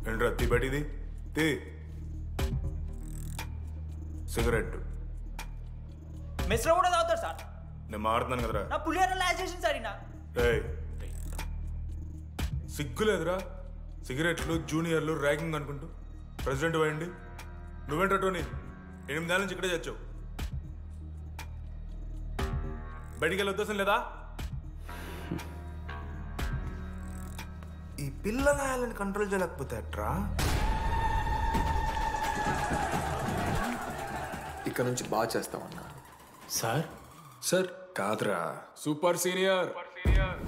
ఏంట్రా తీ బయటిది తీ సిగరెట్ మెస్లో కూడా తాగుతారు సార్ నేను మారుతున్నాను కదరా నా పులిహోర లాస్ట్ చేసింది సార్ ఈయన ఏయ్ సిగ్గులేదురా సిగరెట్లు జూనియర్లు ర్యాగింగ్ అనుకుంటూ ప్రెసిడెంట్ పోయండి నువ్వేంట్రా టోనీ ఎనిమిది నెలల నుంచి ఇక్కడే చచ్చావు బయటికి వెళ్ళే ఉద్దేశం లేదా ఈ పిల్లగాయలని కంట్రోల్ చేయలేకపోతే అట్రా ఇక్కడ నుంచి బాగా చేస్తామన్నా సార్ సార్ కాదురా సూపర్ సీనియర్